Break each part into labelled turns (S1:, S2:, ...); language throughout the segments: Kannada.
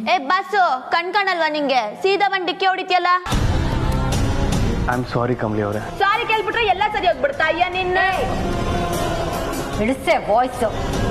S1: ಏ ಬಸ್ಸು ಕಣ್ಕಣಲ್ವಾ ನಿಂಗೆ ಸೀದಾ ಬಂದ್ ಡಿಕ್ಕಿ ಹೊಡಿತಿಯಲ್ಲ
S2: ಐ ಆಮ್ ಸಾರಿ ಕಮಲಿ ಅವರೇ
S1: ಸಾರಿ ಕೇಳ್ಬಿಟ್ರೆ ಎಲ್ಲ ಸರಿ ಹೋಗ್ಬಿಡ್ತಾ ಅಯ್ಯ ನಿನ್ನ
S3: ಇಳಿಸೆ ವಾಯ್ಸ್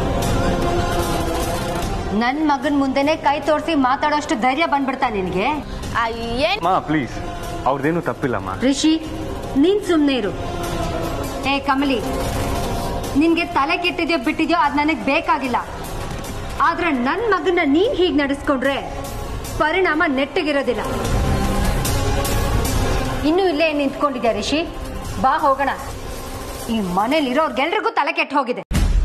S3: ನನ್ ಮಗನ್ ಮುಂದೆನೆ ಕೈ ತೋರಿಸಿ ಮಾತಾಡೋಷ್ಟು ಧೈರ್ಯ ಬಂದ್ಬಿಡ್ತಾ ನಿನ್ಗೆ
S1: ಅಯ್ಯೇನ್
S2: ಮಾ ಪ್ಲೀಸ್ ಅವ್ರದ್ದೇನು ತಪ್ಪಿಲ್ಲಮ್ಮ
S3: ರಿಷಿ ನೀನ್ ಸುಮ್ನೆ ಇರು ಏ ಕಮಲಿ ನಿನ್ಗೆ ತಲೆ ಕೆಟ್ಟಿದ್ಯೋ ಬಿಟ್ಟಿದ್ಯೋ ಅದ್ ನನಗ್ ಬೇಕಾಗಿಲ್ಲ ಆದ್ರೆ ನನ್ ಮಗನ್ನ ನೀನ್ ಹೀಗ್ ನಡೆಸ್ಕೊಂಡ್ರೆ ಪರಿಣಾಮ ನೆಟ್ಟಗಿರೋದಿಲ್ಲ ಇನ್ನೂ ಇಲ್ಲೇ ಏನ್ ನಿಂತ್ಕೊಂಡಿದ್ಯಾ ರಿಷಿ ಬಾ ಹೋಗೋಣ ಈ ಮನೇಲಿರೋರ್ಗೆಲ್ರಿಗೂ ತಲೆ ಕೆಟ್ಟ ಹೋಗಿದೆ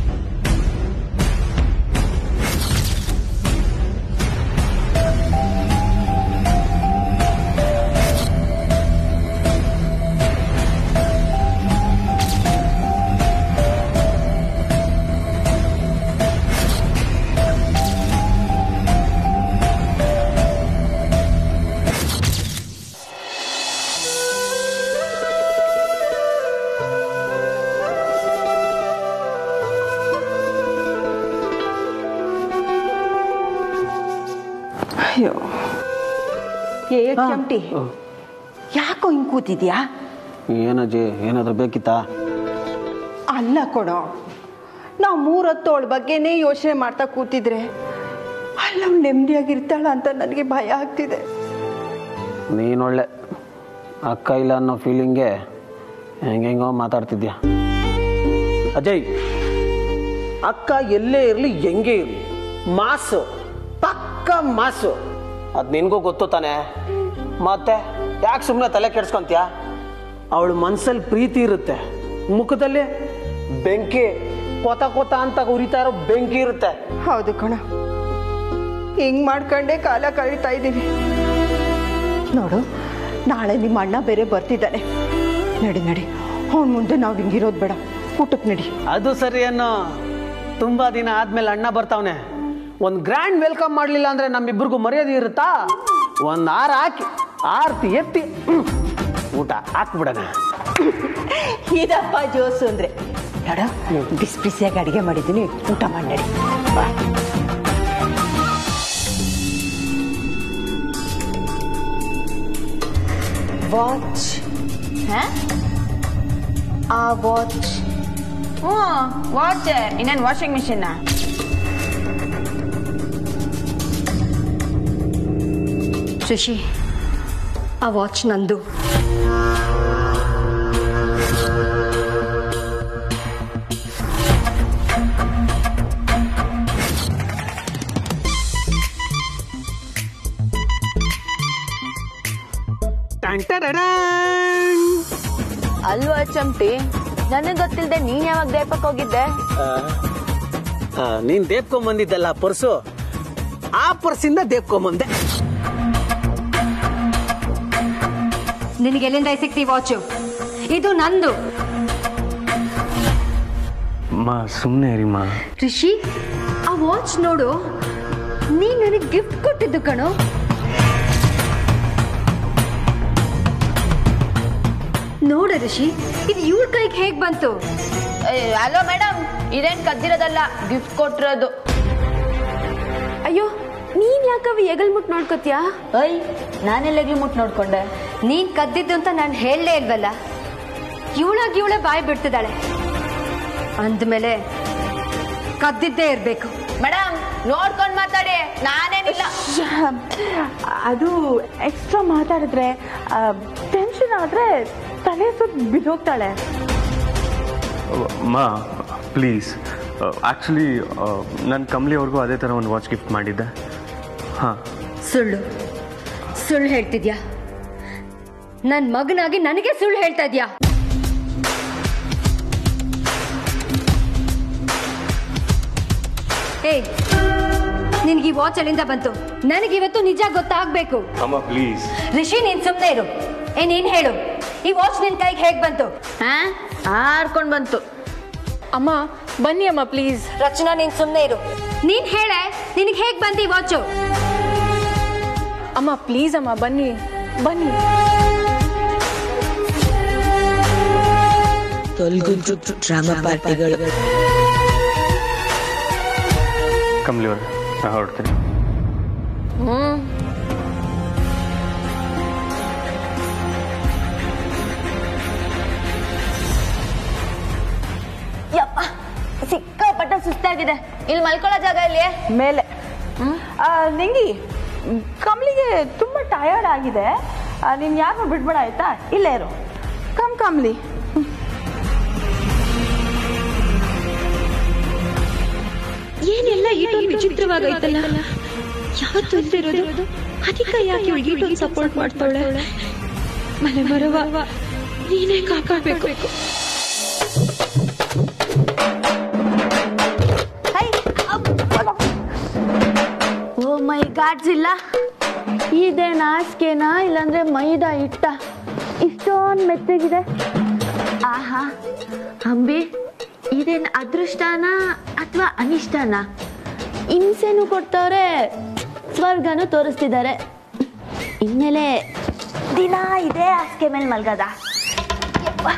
S4: ಅಯ್ಯೋ ಏ ಕೆಂಟಿ ಯಾಕೋ ಹಿಂಗ್ ಕೂತಿದ್ಯಾ
S5: ಏನಜ್ಜಿ ಏನಾದರೂ ಬೇಕಿತ್ತಾ
S4: ಅಲ್ಲ ಕೊಡೋ ನಾವು ಮೂರತ್ತೋಳ ಬಗ್ಗೆನೇ ಯೋಚನೆ ಮಾಡ್ತಾ ಕೂತಿದ್ರೆ ಅಲ್ಲ ಅವ್ಳು ನೆಮ್ಮದಿಯಾಗಿರ್ತಾಳ ಅಂತ ನನಗೆ ಭಯ ಆಗ್ತಿದೆ
S5: ನೀನೊಳ್ಳೆ ಅಕ್ಕ ಇಲ್ಲ ಅನ್ನೋ ಫೀಲಿಂಗ್ಗೆ ಹೆಂಗೆಂಗೋ ಮಾತಾಡ್ತಿದ್ಯಾ ಅಜಯ್ ಅಕ್ಕ ಎಲ್ಲೇ ಇರಲಿ ಹೆಂಗೆ ಇರಲಿ ಮಾಸು ಪಕ್ಕ ಮಾಸು ಅದು ನಿನಗೂ ಗೊತ್ತು ತಾನೆ ಮತ್ತೆ ಯಾಕೆ ಸುಮ್ಮನೆ ತಲೆ ಕೆಡ್ಸ್ಕೊಂತೀಯ ಅವಳ ಮನ್ಸಲ್ಲಿ ಪ್ರೀತಿ ಇರುತ್ತೆ ಮುಖದಲ್ಲಿ ಬೆಂಕಿ ಕೊತ ಕೊತ ಅಂತ ಉರಿತಾ ಇರೋ ಬೆಂಕಿ ಇರುತ್ತೆ
S4: ಹೌದು ಕಣ ಹಿಂಗ್ ಮಾಡ್ಕೊಂಡೇ ಕಾಲ ಕಳೀತಾ ಇದ್ದೀವಿ ನೋಡು ನಾಳೆ ನಿಮ್ಮ ಅಣ್ಣ ಬೇರೆ ಬರ್ತಿದ್ದಾನೆ ನಡಿ ನಡಿ ಅವನ ಮುಂದೆ ನಾವು ಹಿಂಗಿರೋದು ಬೇಡ ಊಟಕ್ಕೆ ನಡಿ
S5: ಅದು ಸರಿ ಅನ್ನೋ ತುಂಬಾ ದಿನ ಆದ್ಮೇಲೆ ಅಣ್ಣ ಬರ್ತಾವನೆ ಒಂದು ಗ್ರ್ಯಾಂಡ್ ವೆಲ್ಕಮ್ ಮಾಡಲಿಲ್ಲ ಅಂದ್ರೆ ನಮ್ಮಿಬ್ಬರಿಗೂ ಮರ್ಯಾದೆ ಇರುತ್ತಾ ಒಂದು ಆರ ಹಾಕಿ ಆರ್ತಿ ಎತ್ತಿ ಹ್ಮ್, ಊಟ ಹಾಕ್ಬಿಡಣ
S4: ಇದಪ್ಪ ಜೋಸು ಅಂದ್ರೆ ನೋಡ ಬಿಸಿ ಬಿಸಿಯಾಗಿ ಅಡಿಗೆ ಮಾಡಿದ್ದೀನಿ ಊಟ ಮಾಡಿ ನಡಿ ವಾಚ್ ಆ ವಾಚ್
S1: ಹ್ಞೂ ವಾಚ್ ಇನ್ನೇನು ವಾಷಿಂಗ್ ಮಿಷಿನ್
S3: ರಿಷಿ ಆ ವಾಚ್ ನಂದು
S1: ಅಲ್ವಾ ಚಂಪಿ ನನಗೆ ಗೊತ್ತಿಲ್ಲದೆ ನೀನ್ ಯಾವಾಗ ದೇಪಕ್ ಹೋಗಿದ್ದೆ
S5: ನೀನ್ ದೇಪ್ಕೊಂಬಂದಿದ್ದಲ್ಲ ಪರ್ಸು ಆ ಪರ್ಸಿಂದ ದೇಪ್ಕೊಂಬಂದೆ
S3: ನಿನಗೆ ಎಲ್ಲಿಂದ ಸಿಕ್ತಿ ವಾಚು ಇದು ನಂದು
S2: ಮಾ ಸುಮ್ಮನೆ ಇರಿ ಮಾ
S3: ರಿಷಿ ಆ ವಾಚ್ ನೋಡು ನೀನ್ ನನಗೆ ಗಿಫ್ಟ್ ಕೊಟ್ಟಿದ್ದು ಕಣೋ ನೋಡ ರಿಷಿ ಇದು ಇವ್ರ ಕೈಗೆ ಹೇಗ್ ಬಂತು
S1: ಅಲೋ ಮೇಡಮ್ ಇದೇನ್ ಕದ್ದಿರೋದಲ್ಲ ಗಿಫ್ಟ್ ಕೊಟ್ಟಿರೋದು
S6: ಅಯ್ಯೋ ನೀನ್ ಯಾಕವ ಎಗಲ್ ಮುಟ್ ನೋಡ್ಕೋತೀಯಾ
S1: ಅಯ್ ನಾನೆಲ್ಲಗಿ ಮುಟ್ ನೋಡ್ಕೊಂಡೆ
S3: ನೀನ್ ಕದ್ದಿದ್ದು ಅಂತ ನಾನು ಹೇಳಲೇ ಇಲ್ವಲ್ಲ ಇವಳಾಗ ಇವಳೆ ಬಾಯಿ ಬಿಡ್ತಿದ್ದಾಳೆ ಅಂದ್ಮೇಲೆ ಕದ್ದಿದ್ದೇ ಇರ್ಬೇಕು
S1: ಮೇಡಮ್ ನೋಡ್ಕೊಂಡ್ ಮಾತಾಡಿ ನಾನೇನಿಲ್ಲ
S7: ಅದು ಎಕ್ಸ್ಟ್ರಾ ಮಾತಾಡಿದ್ರೆ ಟೆನ್ಷನ್ ಆದರೆ ತಲೆ ಸುತ್ತ ಬಿದ್ದೋಗ್ತಾಳೆ
S2: ಮಾ ಪ್ಲೀಸ್ ಆ್ಯಕ್ಚುಲಿ ನಾನು ಕಮಲಿ ಅವ್ರಿಗೂ ಅದೇ ಥರ ಒಂದು ವಾಚ್ ಗಿಫ್ಟ್ ಮಾಡಿದ್ದೆ ಹಾಂ
S3: ಸುಳ್ಳು ಸುಳ್ಳು ಹೇಳ್ತಿದ್ಯಾ ನನ್ ಮಗನಾಗಿ ನನಗೆ ಸುಳ್ಳು ಹೇಳ್ತಾ ಇದ್ಯಾ ಏಯ್ ನಿನ್ಗೆ ಈ ವಾಚ್ ಅಲ್ಲಿಂದ ಬಂತು ನನಗಿವತ್ತು ನಿಜ ಗೊತ್ತಾಗ್ಬೇಕು
S2: ಅಮ್ಮ ಪ್ಲೀಸ್
S3: ರಿಷಿ ನೀನ್ ಸುಮ್ಮನೆ ಇರು ಏ ನೀನ್ ಹೇಳು ಈ ವಾಚ್ ನಿನ್ ಕೈಗೆ ಹೇಗ್ ಬಂತು
S1: ಹಾ ಹಾರ್ಕೊಂಡ್ ಬಂತು
S6: ಅಮ್ಮ ಬನ್ನಿ ಅಮ್ಮ ಪ್ಲೀಸ್
S3: ರಚನಾ ನೀನ್ ಸುಮ್ಮನೆ ಇರು ನೀನ್ ಹೇಳೆ ನಿನಗೆ ಹೇಗ್ ಬಂತು ಈ ವಾಚು
S6: ಅಮ್ಮ ಪ್ಲೀಸ್ ಅಮ್ಮ ಬನ್ನಿ ಬನ್ನಿ
S8: ತೊಲ್ಗುಂಚು ಡ್ರಾಮಾ ಪಾರ್ಟಿಗಳು
S2: ಕಮಲಿ ಅವ್ರೆ ನಾ ಹೊರಡ್ತೀನಿ
S1: ಹ್ಮ್ ಯಪ್ಪ ಸಿಕ್ಕಾಪಟ್ಟೆ ಸುಸ್ತಾಗಿದೆ ಇಲ್ಲಿ ಮಲ್ಕೊಳ್ಳೋ ಜಾಗ ಇಲ್ಲಿ
S7: ಮೇಲೆ ಆ, ನಿಂಗಿ ಕಮ್ಲಿಗೆ ತುಂಬ ಟಯರ್ಡ್ ಆಗಿದೆ ನೀನು ಯಾರನ್ನೂ ಬಿಡ್ಬೇಡ ಆಯ್ತಾ ಇಲ್ಲೇ ಇರು ಕಮ್ ಕಮ್ಲಿ
S9: ಏನೆಲ್ಲ ಈಟೊಂದು ವಿಚಿತ್ರವಾಗೈತಲ್ಲ ಯಾವತ್ತು ಇಲ್ದೇ ಇರೋದು ಅದಕ್ಕೆ ಯಾಕೆ ಇವಳಿಗೆ ಈಟೊಂದು ಸಪೋರ್ಟ್ ಮಾಡ್ತಾಳೆ ಮನೆ ಮರವ ನೀನೇ ಕಾಪಾಡ್ಬೇಕು
S1: ಓ ಮೈ ಗಾಡ್ಸ್ ಇಲ್ಲ ಇದೇ ನಾಸ್ಕೆನಾ ಇಲ್ಲಾಂದ್ರೆ ಮೈದಾ ಹಿಟ್ಟ ಇಷ್ಟೊಂದು ಮೆತ್ತಗಿದೆ ಆಹಾ ಅಂಬಿ ಇದೇನ್ ಅದೃಷ್ಟನಾ ಅಥವಾ ಅನಿಷ್ಟನಾ ಹಿಂಸೆನೂ ಕೊಡ್ತವ್ರೆ ಸ್ವರ್ಗನೂ ತೋರಿಸ್ತಿದ್ದಾರೆ ಇನ್ಮೇಲೆ ದಿನ ಇದೇ ಹಾಸಿಗೆ ಮೇಲೆ ಮಲ್ಗದ ಯಪ್ಪ.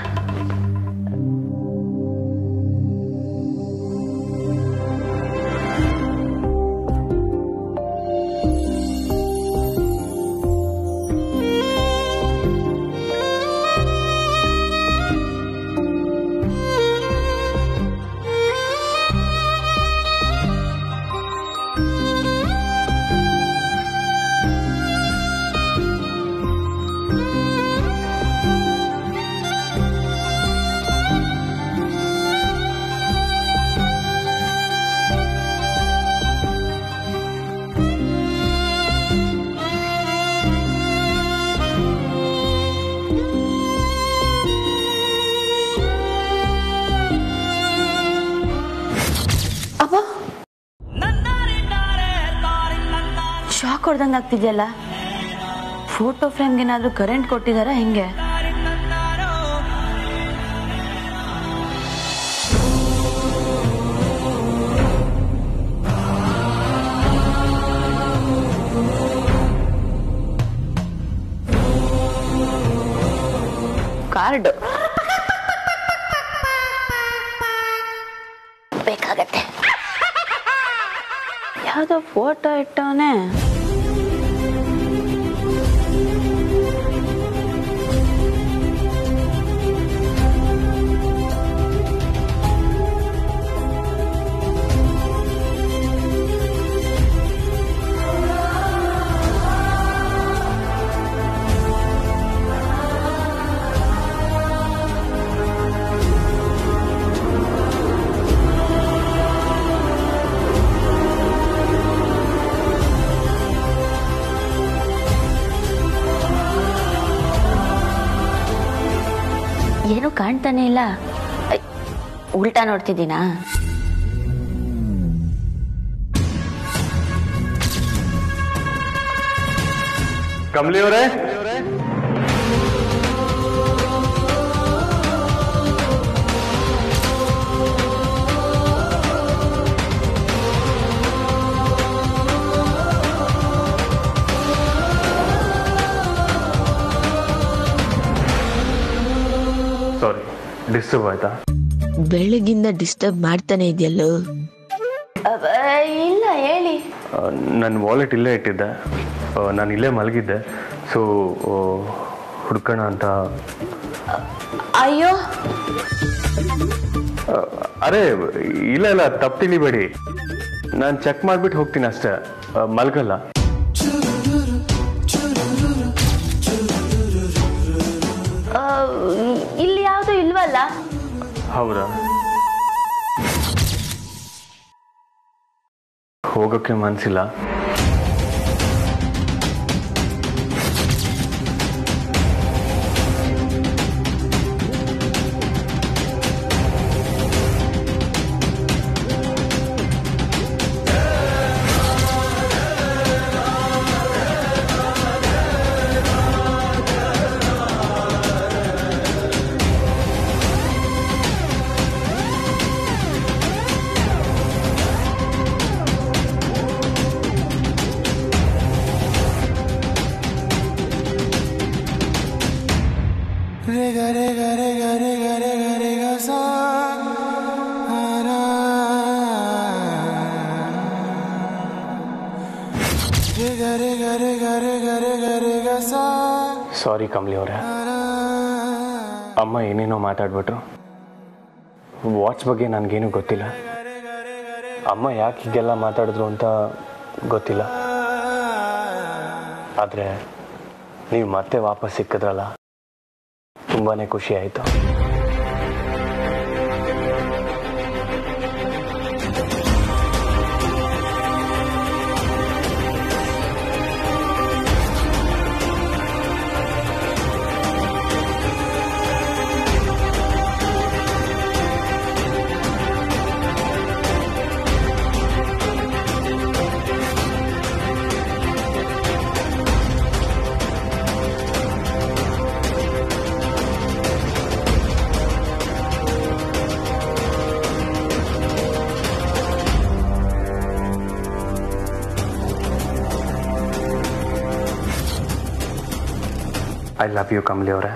S1: ಶಾಕ್ ಹೊಡ್ದಂಗೆ ಆಗ್ತಿದೆಯಲ್ಲ ಫೋಟೋ ಫ್ರೇಮ್ಗೆ ಏನಾದರೂ ಕರೆಂಟ್ ಕೊಟ್ಟಿದಾರಾ ಹೆಂಗೆ ಕಾರ್ಡ್ ಬೇಕಾಗತ್ತೆ ಯಾವುದೋ ಫೋಟೋ ಇಟ್ಟವನೇ ಏನು ಕಾಣ್ತಾನೆ ಇಲ್ಲ ಐ, ಉಲ್ಟಾ ನೋಡ್ತಿದ್ದೀನಾ
S2: ಕಮಲಿ ಅವರೇ ಸಾರಿ ಡಿಸ್ಟರ್ಬ್ ಆಯ್ತಾ
S8: ಬೆಳಗಿಂದ ಡಿಸ್ಟರ್ಬ್ ಮಾಡ್ತಾನೆ ಇದೆಯಲ್ಲೋ
S1: ಅಬ್ಬ, ಇಲ್ಲ ಹೇಳಿ
S2: ನನ್ನ ವಾಲೆಟ್ ಇಲ್ಲೇ ಇಟ್ಟಿದ್ದೆ ನಾನು ಇಲ್ಲೇ ಮಲಗಿದ್ದೆ ಸೊ ಹುಡ್ಕೋಣ ಅಂತ
S1: ಅಯ್ಯೋ
S2: ಆ, ಅರೆ ಇಲ್ಲ ಇಲ್ಲ ತಪ್ಪು ತಿಳಿಬೇಡಿ ನಾನು ಚೆಕ್ ಮಾಡಿಬಿಟ್ಟು ಹೋಗ್ತೀನಿ ಅಷ್ಟೇ ಆ, ಮಲ್ಗಲ್ಲ
S1: ಆ, ಇಲ್ಲಿ ಯಾವುದು ಇಲ್ವಲ್ಲ
S2: ಹೌದಾ ಹೋಗೋಕ್ಕೆ ಮನಸ್ಸಿಲ್ಲ ಸಾರಿ ಕಮಲಿ ಅವರೇ ಅಮ್ಮ ಏನೇನೋ ಮಾತಾಡ್ಬಿಟ್ರು ವಾಚ್ ಬಗ್ಗೆ ನನಗೇನು ಗೊತ್ತಿಲ್ಲ ಅಮ್ಮ ಯಾಕೆ ಹೀಗೆಲ್ಲ ಮಾತಾಡಿದ್ರು ಅಂತ ಗೊತ್ತಿಲ್ಲ ಆದರೆ ನೀವು ಮತ್ತೆ ವಾಪಸ್ ಸಿಕ್ಕಿದ್ರಲ್ಲ ತುಂಬಾ ಖುಷಿ ಆಯಿತು ಐ ಲವ್ ಯು ಕಮಲಿ ಅವರೇ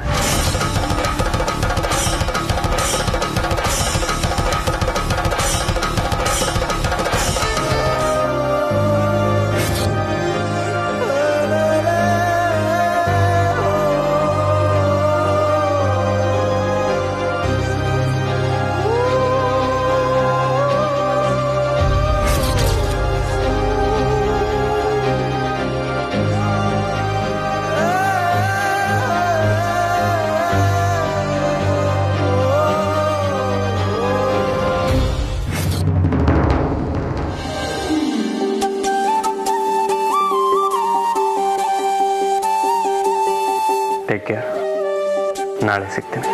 S2: ಟೇಕ್ ಕೇರ್ ನಾಳೆ ಸಿಗ್ತೀನಿ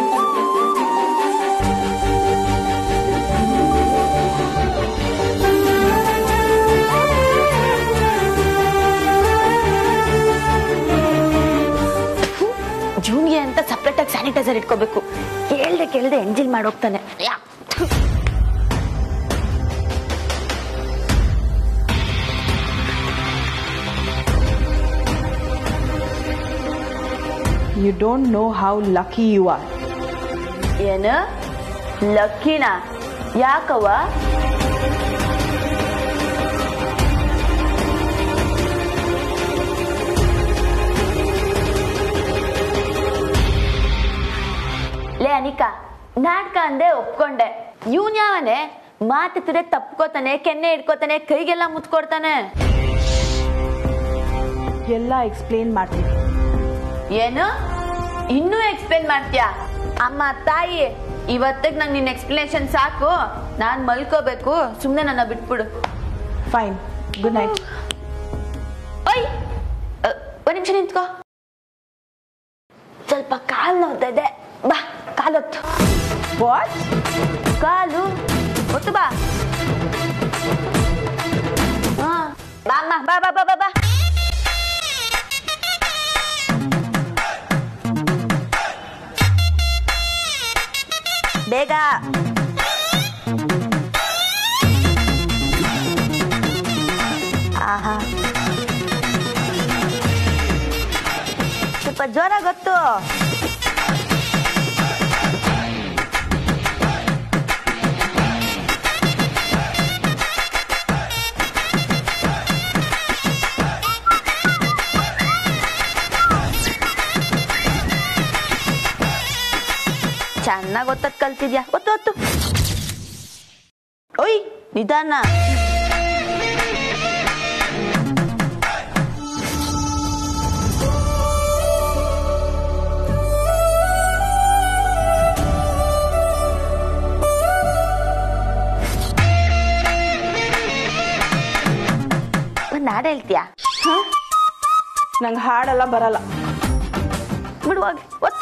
S1: ಜೂನ್ಗೆ ಅಂತ ಸಪ್ರೇಟ್ ಆಗಿ ಸ್ಯಾನಿಟೈಸರ್ ಇಟ್ಕೋಬೇಕು ಕೇಳ್ದೆ ಕೇಳ್ದೆ ಎಂಜಿಲ್ ಮಾಡೋಗ್ತಾನೆ yeah
S7: you don't know how lucky you are
S1: ಏನು ಲಕ್ಕಿನ ಯಾಕವ್ವ ಲೇ ಅನಿಕಾ ನಾಟಕ ಅಂದೆ ಒಪ್ಕೊಂಡೆ ಇವನ್ ಯಾವನೆ ಮಾತಿದ್ರೆ ತಪ್ಕೋತಾನೆ ಕೆನ್ನೆ ಇಟ್ಕೋತಾನೆ ಕೈಗೆಲ್ಲ ಮುತ್ಕೊಡ್ತಾನೆ
S7: ಎಲ್ಲ ಎಕ್ಸ್ಪ್ಲೇನ್ ಮಾಡ್ತೀನಿ
S1: ಏನು ಇನ್ನೂ ಎಕ್ಸ್ಪ್ಲೇನ್ ಮಾಡ್ತೀಯಾ ಅಮ್ಮ ತಾಯಿ ಇವತ್ತಿಗೆ ನಂಗೆ ನಿನ್ನ ಎಕ್ಸ್ಪ್ಲನೇಷನ್ ಸಾಕು ನಾನು ಮಲ್ಕೋಬೇಕು ಸುಮ್ಮನೆ ನನ್ನ ಬಿಟ್ಬಿಡು
S7: ಫೈನ್ ಗುಡ್ ನೈಟ್
S1: ಓಯ್ ಅ, ಒಂದ್ ನಿಮಿಷ ನಿಂತ್ಕೋ ಸ್ವಲ್ಪ ಕಾಲು ನೋವ್ತಾ ಇದೆ ಬಾ ಕಾಲೊತ್ತು
S7: ವಾಟ್
S1: ಕಾಲು ಒತ್ತು ಬಾ ಹಾ ಬಾ ಅಮ್ಮ ಬಾ ಬಾ ಬಾ ಬಾ ಬಾ ಬೇಗ ಆಹಾ ಸ್ವಲ್ಪ ಜ್ವರ ಗೊತ್ತು ಚೆನ್ನಾಗ್ ಒತ್ತದ್ ಕಲ್ತಿದ್ಯಾ ಒತ್ತು ಒತ್ತು ಓಯ್ ನಿಧಾನ ಒಂದ್ ಹಾಡು ಹೇಳ್ತೀಯಾ
S7: ನಂಗೆ ಹಾಡೆಲ್ಲ ಬರಲ್ಲ
S1: ಬಿಡುವಾಗ ಒತ್ತು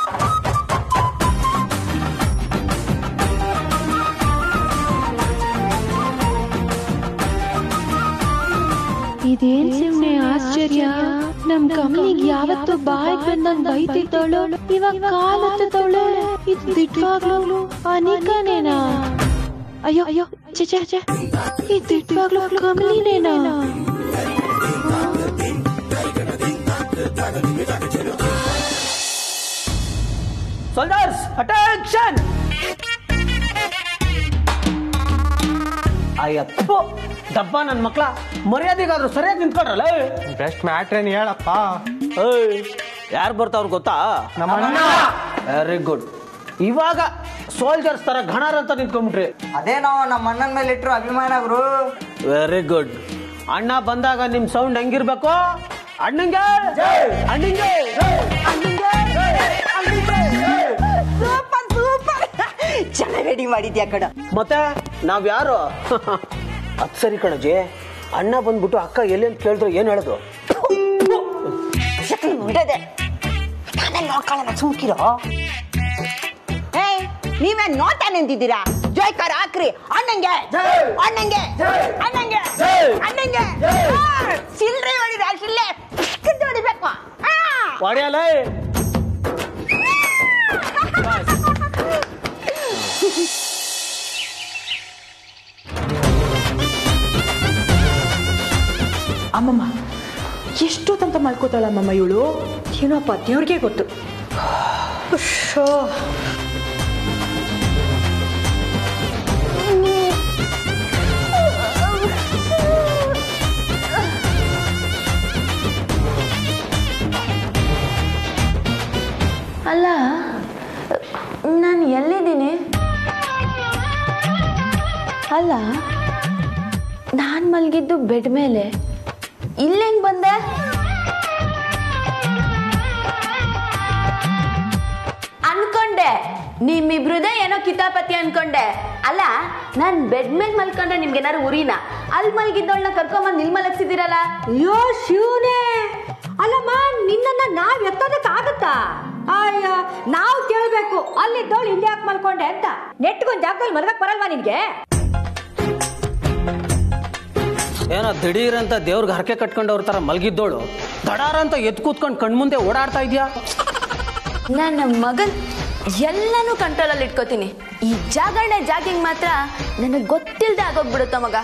S9: ಇದೇನ್ ಸುಮ್ನೆ ಆಶ್ಚರ್ಯ ನಮ್ ಕಮಲಿಗ್ ಯಾವತ್ತು ಬಾಯಿಗೆ ಬಂದಂಗ್ ಬೈತಿದ್ದವಳು ಇವಾಗ ಕಾಲ್ ಹತ್ತದವಳು ಇದು ದಿಟ್ವಾಗ್ಲು ಅನಿಕನೇನಾ ಅಯ್ಯೋ ಅಯ್ಯೋ ಚೆ ಚೆ ಚೆ ಈ ದಿಟ್ವಾಗ್ಲು ಕಮಲಿನೇನಾ
S5: ಸೋಲ್ಜರ್ಸ್ ಅಟೆನ್ಷನ್ ಅಯ್ಯಪ್ಪೋ ದಬ್ಬ ನನ್ನ ಮಕ್ಳ ಮರ್ಯಾದೆಗಾದ್ರೂ ಸರಿಯಾಗಿ ನಿಂತ್ಕೊಡ್ರಲ್ಲ
S10: ಬೆಸ್ಟ್ ಮ್ಯಾಟ್ರೇನ್ ಹೇಳಪ್ಪ
S5: ಏಯ್ ಯಾರು ಬರ್ತಾವ್ರು ಗೊತ್ತಾ
S10: ನಮ್ಮಣ್ಣ.
S5: ವೆರಿ ಗುಡ್ ಇವಾಗ ಸೋಲ್ಜರ್ಸ್ ತರ ಘಣರ್ ಅಂತ ನಿಂತ್ಕೊಂಡ್ಬಿಟ್ರಿ
S11: ಅದೇನೋ ನಮ್ಮ ಅಣ್ಣನ ಮೇಲೆ ಇಟ್ಟರು ಅಭಿಮಾನ ಗುರು
S5: ವೆರಿ ಗುಡ್ ಅಣ್ಣ ಬಂದಾಗ ನಿಮ್ ಸೌಂಡ್ ಹೆಂಗಿರ್ಬೇಕು ಅಣ್ಣಂಗೆ ಅಣ್ಣಂಗೆ
S4: ಸೂಪರ್ ಸೂಪರ್ ಚೆನ್ನಾಗಿ ರೆಡಿ ಮಾಡಿದ್ಯಾ ಕಡ
S5: ಮತ್ತೆ ನಾವ್ ಯಾರು ಅದ್ ಸರಿ ಕಣಜಿ ಅಣ್ಣ ಬಂದ್ಬಿಟ್ಟು ಅಕ್ಕ ಎಲ್ಲಿ ಅಂತ ಕೇಳಿದ್ರೆ ಏನ್ ಹೇಳೋದು
S4: ಬಿಡದೆ ಆಮೇಲೆ ನೋಡ್ಕೊಳ್ಳೋಣ ಸುಮ್ಕಿರೋ ಏಯ್ ನೀವೇನ್ ನೋಡ್ತಾ ನಿಂತಿದ್ದೀರಾ ಜೈಕಾರ ಹಾಕ್ರಿ ಅಣ್ಣಂಗೆ ಅಣ್ಣಂಗೆ ಅಣ್ಣಂಗೆ ಅಣ್ಣಂಗೆ ಸಿಲ್ರಿ ಹೊಡಿರ ಸಿಲ್ಲೆ ಇಷ್ಟಿದ್ದು ಹೊಡಿಬೇಕು ಆ!
S5: ಹೊಡೆಯಲ್ಲ
S7: ಅಮ್ಮಮ್ಮ ಎಷ್ಟೊತ್ತಂತ ಮಲ್ಕೋತಾಳಮ್ಮಮ್ಮ ಇವಳು
S4: ಏನೋಪ್ಪ ದೇವ್ರಿಗೆ ಗೊತ್ತು ಉಶ್ಶೋ.
S1: ಅಲ್ಲ ನಾನು ಎಲ್ಲಿದ್ದೀನಿ ಅಲ್ಲ ನಾನು ಮಲಗಿದ್ದು ಬೆಡ್ ಮೇಲೆ ಇಲ್ಲೆಂಗ್ ಬಂದೆ ಅನ್ಕೊಂಡೆ ನಿಮ್ಮಿಬ್ರದೇ ಏನೋ ಕಿತಾಪತಿ ಅನ್ಕೊಂಡೆ ಅಲ್ಲ ನಾನ್ ಬೆಡ್ ಮೇಲೆ ಮಲ್ಕೊಂಡ್ರೆ ನಿಮ್ಗೆ ಏನಾರು ಉರಿನ ಅಲ್ಲಿ ಮಲ್ಗಿದ್ದವಳನ್ನ ಕರ್ಕೊಂಬಂದ್ ನಿಲ್ ಮಲಗ್ಸಿದಿರಲ್ಲ
S3: ಅಯ್ಯೋ ಶಿವನೇ ಅಲ್ಲಮ್ಮ ನಿನ್ನನ್ನ ನಾವ್ ಎತ್ತೋದಕ್ ಆಗುತ್ತಾ ಅಯ್ಯ ನಾವು ಕೇಳ್ಬೇಕು ಅಲ್ಲಿದ್ದವಳು ಇಲ್ಲಿ ಯಾಕೆ ಮಲ್ಕೊಂಡೆ ಅಂತ ನೆಟ್ಗೊಂದ್ ಜಾಗದಲ್ಲಿ ಮಲ್ಗಕ್ ಬರಲ್ವಾ ನಿನ್ಗೆ
S5: ಏನೋ ದಿಢೀರ್ ಅಂತ ದೇವ್ರಿಗೆ ಹರಕೆ ಕಟ್ಕೊಂಡವ್ರ ತರ ಮಲಗಿದ್ದೋಳು ದಡಾರ ಅಂತ ಎತ್ ಕೂತ್ಕೊಂಡು ಕಣ್ಮುಂದೆ ಓಡಾಡ್ತಾ ಇದ್ಯಾ
S1: ನನ್ನ ಮಗನ್ ಎಲ್ಲಾನು ಕಂಟ್ರೋಲಲ್ಲಿ ಇಟ್ಕೋತೀನಿ ಈ ಜಾಗರಣೆ ಜಾಗಿಂಗ್ ಮಾತ್ರ ನನಗೆ ಗೊತ್ತಿಲ್ದೆ ಆಗೋಗ್ಬಿಡುತ್ತ ಮಗ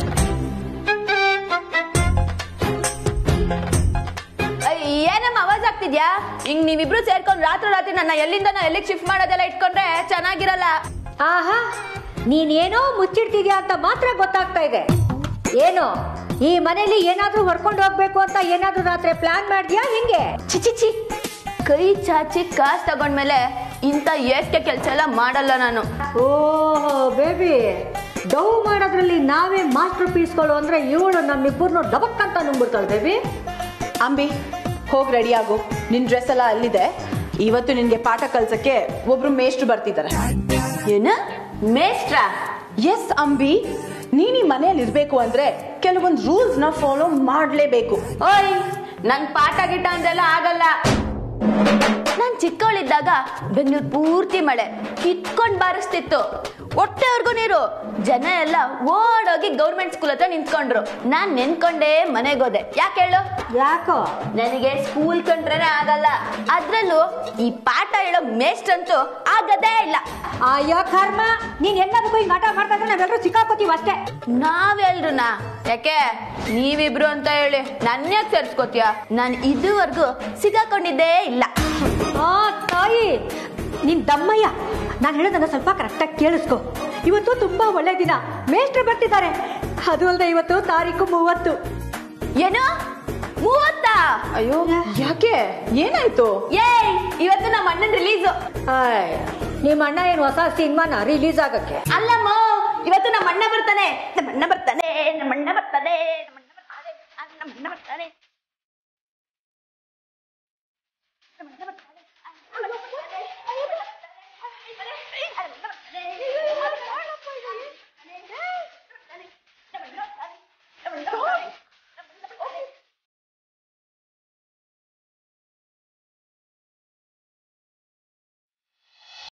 S1: ಅಯ್ಯ, ಏನಮ್ಮ ಅವಾಜ್ ಆಗ್ತಿದ್ಯಾ ಹಿಂಗ್ ನೀವಿಬ್ರು ಸೇರ್ಕೊಂಡು ರಾತ್ರಿ ರಾತ್ರಿ ನನ್ನ ಎಲ್ಲಿಂದ ಎಲ್ಲಿಗೆ ಶಿಫ್ಟ್ ಮಾಡೋದೆಲ್ಲ ಇಟ್ಕೊಂಡ್ರೆ ಚೆನ್ನಾಗಿರಲ್ಲ
S3: ಆಹಾ ನೀನೇನೋ ಮುಚ್ಚಿಡ್ತಿದ್ಯಾ ಅಂತ ಮಾತ್ರ ಗೊತ್ತಾಗ್ತಾ ಇದೆ ಏನು ಈ ಮನೇಲಿ ಏನಾದ್ರೂ ಹೊಡ್ಕೊಂಡು ಹೋಗ್ಬೇಕು ಅಂತ ಏನಾದ್ರೂ ರಾತ್ರಿ ಪ್ಲಾನ್ ಮಾಡ್ದ್ಯಾ ಹೆಂಗೆ
S1: ಚಿಚಿ ಚಿ ಕೈ ಚಾಚಿ ಕಾಸ್ ತಗೊಂಡ್ಮೇಲೆ ಇಂಥ ಏಸ್ಕೆ ಕೆಲಸ ಎಲ್ಲ ಮಾಡಲ್ಲ ನಾನು
S3: ಓಹೋ ಬೇಬಿ ಡೌ ಮಾಡೋದ್ರಲ್ಲಿ ನಾವೇ ಮಾಸ್ಟರ್ ಪೀಸ್ಗಳು ಅಂದ್ರೆ ಇವಳು ನಮ್ಮಿಬ್ಬರನ್ನು ಡಬಕ್ ಅಂತ ನುಂಗ್ಬಿಡ್ತಾಳೆ ಬೇಬಿ
S7: ಅಂಬಿ ಹೋಗಿ ರೆಡಿ ಆಗು ನಿನ್ ಡ್ರೆಸ್ ಎಲ್ಲ ಅಲ್ಲಿದೆ ಇವತ್ತು ನಿನ್ಗೆ ಪಾಠ ಕಲ್ಸಕ್ಕೆ ಒಬ್ರು ಮೇಷ್ಟ್ರು ಬರ್ತಿದ್ದಾರೆ
S1: ಏನು ಮೇಸ್ಟ್ರಾ
S7: ಎಸ್ ಅಂಬಿ ನೀನ್ ಈ ಮನೆಯಲ್ಲಿ ಇರ್ಬೇಕು ಅಂದ್ರೆ ಕೆಲವೊಂದು ರೂಲ್ಸ್ ನ ಫಾಲೋ ಮಾಡ್ಲೇಬೇಕು
S1: ಓಯ್ ನಂಗ್ ಪಾಠ ಗಿಟ್ಟ ಅಂದೆಲ್ಲ ಆಗಲ್ಲ ನಾನ್ ಚಿಕ್ಕವಳಿದ್ದಾಗ ಬೆಂಗಳೂರು ಪೂರ್ತಿ ಮಳೆ ಕಿತ್ಕೊಂಡ್ ಬಾರಿಸ್ತಿತ್ತು ಹೊಟ್ಟೆವರೆಗೂ ನೀರು ಜನ ಎಲ್ಲ ಓಡೋಗಿ ಗೌರ್ಮೆಂಟ್ ಸ್ಕೂಲ್ ಹತ್ರ ನಿಂತ್ಕೊಂಡ್ರು ನಾನ್ ನೆನ್ಕೊಂಡೇ ಮನೆಗೆ ಹೋದೆ ಯಾಕೆ ಹೇಳು
S3: ಯಾಕೋ
S1: ನನಗೆ ಸ್ಕೂಲ್ ಕಂಡ್ರೇನೆ ಆಗಲ್ಲ ಅದ್ರಲ್ಲೂ ಈ ಪಾಠ ಹೇಳೋ ಮೇಸ್ಟ್ ಅಂತೂ ಆಗದೇ ಇಲ್ಲ
S3: ಅಯ್ಯೋ ಕರ್ಮ ನೀನ್ ಎಲ್ಲದಕ್ಕೂ ಹಿಂಗ್ ಆಟ ಮಾಡ್ತಾ ಇದ್ರೆ ನಾವೆಲ್ಲರೂ ಸಿಕ್ಕಾಕೋತೀವಿ ಅಷ್ಟೇ
S1: ನಾವೆಲ್ರುನ ಯಾಕೆ ನೀವಿಬ್ರು ಅಂತ ಹೇಳಿ ನನ್ನ ಯಾಕೆ ಸೇರ್ಸ್ಕೋತೀಯ ನಾನು ಇದುವರೆಗೂ ಸಿಗಾಕೊಂಡಿದ್ದೇ ಇಲ್ಲ
S3: ಆ ತಾಯಿ ನಿನ್ ದಮ್ಮಯ್ಯ ನಾನು ಹೇಳೋದನ್ನ ಸ್ವಲ್ಪ ಕರೆಕ್ಟಾಗಿ ಕೇಳಿಸ್ಕೊ ಇವತ್ತು ತುಂಬಾ ಒಳ್ಳೆ ದಿನ ಮೇಷ್ಟ್ರು ಬರ್ತಿದ್ದಾರೆ ಅದು ಅಲ್ಲದೆ ಇವತ್ತು ತಾರೀಕು ಮೂವತ್ತು
S1: ಏನು ಮೂವತ್ತಾ
S7: ಅಯ್ಯೋ ಯಾಕೆ ಏನಾಯ್ತು
S1: ಏಯ್ ಇವತ್ತು ನಮ್ಮ ಅಣ್ಣನ್ ರಿಲೀಸು
S3: ಆಯ್, ನಿಮ್ಮ ಅಣ್ಣ ಏನು ಹೊಸ ಸಿನಿಮಾನ ರಿಲೀಸ್ ಆಗಕ್ಕೆ
S1: ಅಲ್ಲಮ್ಮ ಇವತ್ತು ನಮ್ಮ ಅಣ್ಣ ಬರ್ತಾನೆ ನಮ್ಮ ಅಣ್ಣ ಬರ್ತಾನೆ